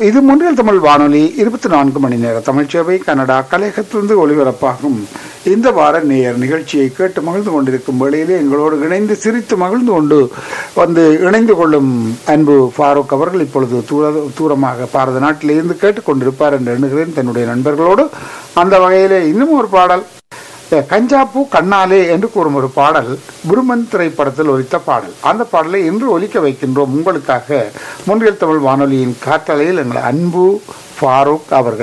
இது முன்னில் தமிழ் வானொலி இருபத்தி நான்கு மணி நேர தமிழ் சேவை கனடா கலையகத்திலிருந்து ஒளிபரப்பாகும் இந்த வார நேயர் நிகழ்ச்சியை கேட்டு மகிழ்ந்து கொண்டிருக்கும் வேளையிலே எங்களோடு இணைந்து சிரித்து மகிழ்ந்து கொண்டு வந்து இணைந்து கொள்ளும் அன்பு ஃபாரூக் அவர்கள் இப்பொழுது தூர தூரமாக பாரத நாட்டிலிருந்து கேட்டுக்கொண்டிருப்பார் என்று எண்ணுகிறேன் தன்னுடைய நண்பர்களோடு அந்த வகையிலே இன்னும் ஒரு பாடல் கஞ்சாப்பூ கண்ணாலே என்று கூறும் ஒரு பாடல் குருமன் திரைப்படத்தில் ஒலித்த பாடல் அந்த பாடலை இன்று ஒலிக்க வைக்கின்றோம் உங்களுக்காக முன்றியல் தமிழ் வானொலியின் காற்றலையில் எங்கள் அன்பு ஃபாரூக் அவர்கள்